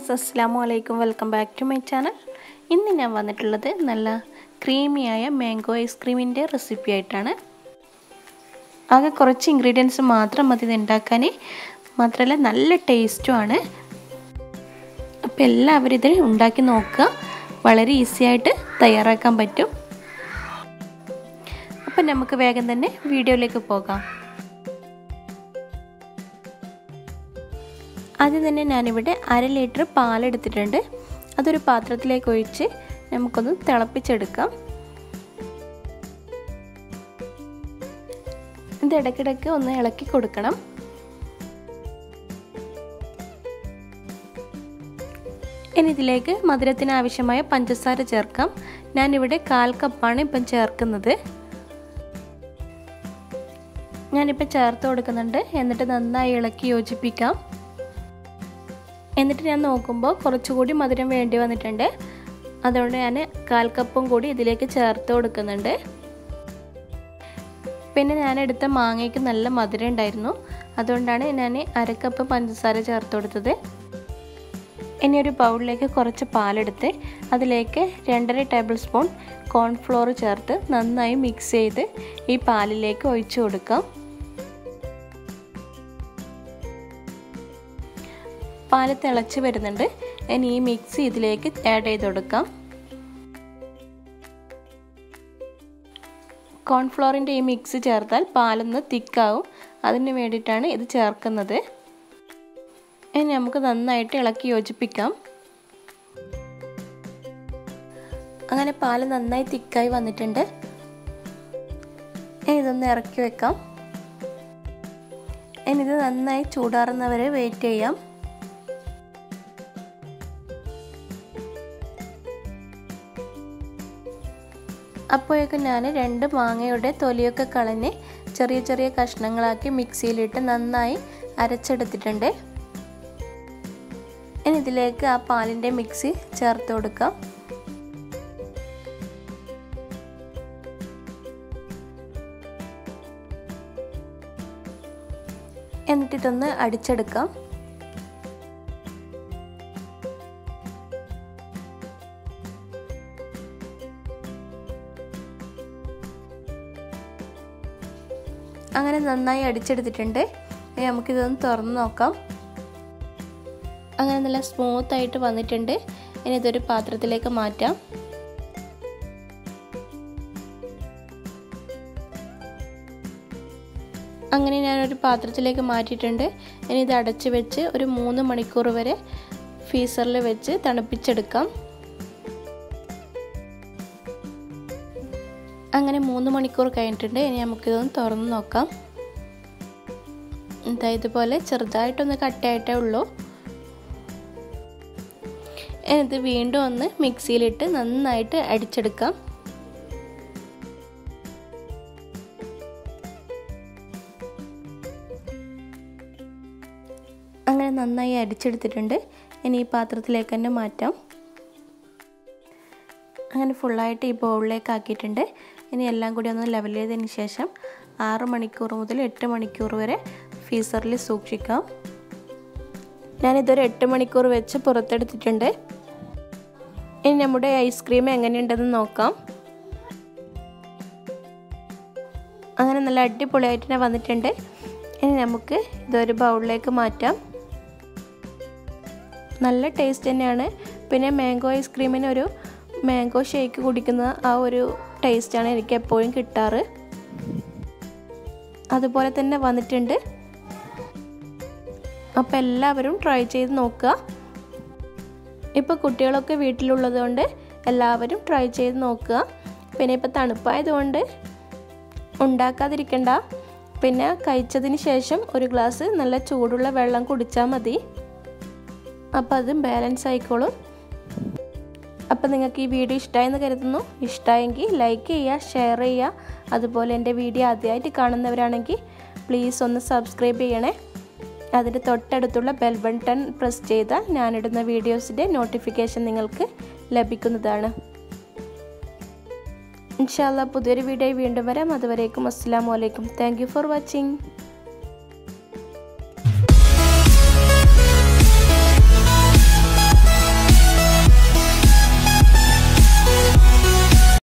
friends അസ്സാമു അലൈക്കും welcome back to my channel ഇന്ന് ഞാൻ വന്നിട്ടുള്ളത് നല്ല ക്രീമിയായ മാംഗോ ഐസ്ക്രീമിൻ്റെ റെസിപ്പി ആയിട്ടാണ് ആകെ കുറച്ച് ഇൻഗ്രീഡിയൻസ് മാത്രം മതി ഇത് ഉണ്ടാക്കാൻ മാത്രമല്ല നല്ല ടേസ്റ്റുമാണ് അപ്പോൾ എല്ലാവരും ഇത് ഉണ്ടാക്കി നോക്കുക വളരെ ഈസി ആയിട്ട് തയ്യാറാക്കാൻ പറ്റും അപ്പം നമുക്ക് വേഗം തന്നെ വീഡിയോയിലേക്ക് പോകാം ആദ്യം തന്നെ ഞാനിവിടെ അര ലിറ്റർ പാലെടുത്തിട്ടുണ്ട് അതൊരു പാത്രത്തിലേക്ക് ഒഴിച്ച് നമുക്കൊന്ന് തിളപ്പിച്ചെടുക്കാം ഇത് ഇടയ്ക്കിടയ്ക്ക് ഒന്ന് ഇളക്കി കൊടുക്കണം ഇനി ഇതിലേക്ക് മധുരത്തിന് ആവശ്യമായ പഞ്ചസാര ചേർക്കാം ഞാനിവിടെ കാൽ കപ്പാണ് ഇപ്പം ചേർക്കുന്നത് ഞാനിപ്പോൾ ചേർത്ത് കൊടുക്കുന്നുണ്ട് എന്നിട്ട് നന്നായി ഇളക്കി യോജിപ്പിക്കാം എന്നിട്ട് ഞാൻ നോക്കുമ്പോൾ കുറച്ചുകൂടി മധുരം വേണ്ടി വന്നിട്ടുണ്ട് അതുകൊണ്ട് ഞാൻ കാൽ കപ്പും കൂടി ഇതിലേക്ക് ചേർത്ത് കൊടുക്കുന്നുണ്ട് പിന്നെ ഞാൻ എടുത്ത മാങ്ങയ്ക്ക് നല്ല മധുരം ഉണ്ടായിരുന്നു അതുകൊണ്ടാണ് ഞാൻ അരക്കപ്പ് പഞ്ചസാര ചേർത്ത് കൊടുത്തത് ഇനി ഒരു ബൗളിലേക്ക് കുറച്ച് പാലെടുത്ത് അതിലേക്ക് രണ്ടര ടേബിൾ സ്പൂൺ കോൺഫ്ലോർ ചേർത്ത് നന്നായി മിക്സ് ചെയ്ത് ഈ പാലിലേക്ക് ഒഴിച്ചു കൊടുക്കാം പാല് തിളച്ച് വരുന്നുണ്ട് ഇനി ഈ മിക്സ് ഇതിലേക്ക് ആഡ് ചെയ്ത് കൊടുക്കാം കോൺഫ്ലോറിൻ്റെ ഈ മിക്സ് ചേർത്താൽ പാലൊന്ന് തിക്കാവും അതിന് വേണ്ടിയിട്ടാണ് ഇത് ചേർക്കുന്നത് ഇനി നമുക്ക് നന്നായിട്ട് ഇളക്കി യോജിപ്പിക്കാം അങ്ങനെ പാല് നന്നായി തിക്കായി വന്നിട്ടുണ്ട് ഇനി ഇതൊന്ന് ഇറക്കി വെക്കാം ഇനി ഇത് നന്നായി ചൂടാറുന്നവരെ വെയിറ്റ് ചെയ്യാം അപ്പോഴേക്കും ഞാൻ രണ്ട് മാങ്ങയുടെ തൊലിയൊക്കെ കളഞ്ഞ് ചെറിയ ചെറിയ കഷ്ണങ്ങളാക്കി മിക്സിയിലിട്ട് നന്നായി അരച്ചെടുത്തിട്ടുണ്ട് ഇനി ഇതിലേക്ക് ആ പാലിൻ്റെ മിക്സി ചേർത്ത് കൊടുക്കാം എന്നിട്ടിതൊന്ന് അടിച്ചെടുക്കാം അങ്ങനെ നന്നായി അടിച്ചെടുത്തിട്ടുണ്ട് ഇനി നമുക്കിതൊന്ന് തുറന്ന് നോക്കാം അങ്ങനെ നല്ല സ്മൂത്ത് ആയിട്ട് വന്നിട്ടുണ്ട് ഇനി ഇതൊരു പാത്രത്തിലേക്ക് മാറ്റാം അങ്ങനെ ഞാനൊരു പാത്രത്തിലേക്ക് മാറ്റിയിട്ടുണ്ട് ഇനി ഇത് അടച്ച് വെച്ച് ഒരു മൂന്ന് മണിക്കൂർ വരെ ഫീസറിൽ വെച്ച് തണുപ്പിച്ചെടുക്കാം അങ്ങനെ മൂന്ന് മണിക്കൂർ കഴിഞ്ഞിട്ടുണ്ട് ഇനി നമുക്കിതൊന്ന് തുറന്ന് നോക്കാം എന്താ ഇതുപോലെ ചെറുതായിട്ടൊന്ന് കട്ടയായിട്ടേ ഉള്ളൂ ഇത് വീണ്ടും ഒന്ന് മിക്സിയിലിട്ട് നന്നായിട്ട് അടിച്ചെടുക്കാം അങ്ങനെ നന്നായി അടിച്ചെടുത്തിട്ടുണ്ട് ഇനി ഈ പാത്രത്തിലേക്ക് തന്നെ മാറ്റാം അങ്ങനെ ഫുള്ളായിട്ട് ഈ ബൗളിലേക്ക് ആക്കിയിട്ടുണ്ട് ഇനി എല്ലാം കൂടി ഒന്ന് ലെവൽ ചെയ്തതിന് ശേഷം ആറ് മണിക്കൂർ മുതൽ എട്ട് മണിക്കൂർ വരെ ഫീസറിൽ സൂക്ഷിക്കാം ഞാനിതൊരു എട്ട് മണിക്കൂർ വെച്ച് പുറത്തെടുത്തിട്ടുണ്ട് ഇനി നമ്മുടെ ഐസ്ക്രീം എങ്ങനെയുണ്ടെന്ന് നോക്കാം അങ്ങനെ നല്ല അടിപൊളിയായിട്ട് തന്നെ വന്നിട്ടുണ്ട് ഇനി നമുക്ക് ഇതൊരു ബൗളിലേക്ക് മാറ്റാം നല്ല ടേസ്റ്റ് തന്നെയാണ് പിന്നെ മാംഗോ ഐസ്ക്രീമിന് ഒരു മാംഗോ ഷേക്ക് കുടിക്കുന്ന ആ ഒരു ടേസ്റ്റാണ് എനിക്ക് എപ്പോഴും കിട്ടാറ് അതുപോലെ തന്നെ വന്നിട്ടുണ്ട് അപ്പോൾ എല്ലാവരും ട്രൈ ചെയ്ത് നോക്കുക ഇപ്പോൾ കുട്ടികളൊക്കെ വീട്ടിലുള്ളത് കൊണ്ട് എല്ലാവരും ട്രൈ ചെയ്ത് നോക്കുക പിന്നെ ഇപ്പോൾ തണുപ്പായതുകൊണ്ട് ഉണ്ടാക്കാതിരിക്കണ്ട പിന്നെ കഴിച്ചതിന് ശേഷം ഒരു ഗ്ലാസ് നല്ല ചൂടുള്ള വെള്ളം കുടിച്ചാൽ മതി അപ്പോൾ അത് ബാലൻസ് ആയിക്കോളും അപ്പോൾ നിങ്ങൾക്ക് ഈ വീഡിയോ ഇഷ്ടമായെന്ന് കരുതുന്നു ഇഷ്ടമായെങ്കിൽ ലൈക്ക് ചെയ്യുക ഷെയർ ചെയ്യുക അതുപോലെ എൻ്റെ വീഡിയോ ആദ്യമായിട്ട് കാണുന്നവരാണെങ്കിൽ പ്ലീസ് ഒന്ന് സബ്സ്ക്രൈബ് ചെയ്യണേ അതിൻ്റെ തൊട്ടടുത്തുള്ള ബെൽ ബട്ടൺ പ്രസ് ചെയ്താൽ ഞാനിടുന്ന വീഡിയോസിൻ്റെ നോട്ടിഫിക്കേഷൻ നിങ്ങൾക്ക് ലഭിക്കുന്നതാണ് ഇൻഷാല്ല പുതിയൊരു വീഡിയോ വീണ്ടും വരാം അതുവരേക്കും അസ്സാം വലൈക്കും താങ്ക് യു ഫോർ വാച്ചിങ്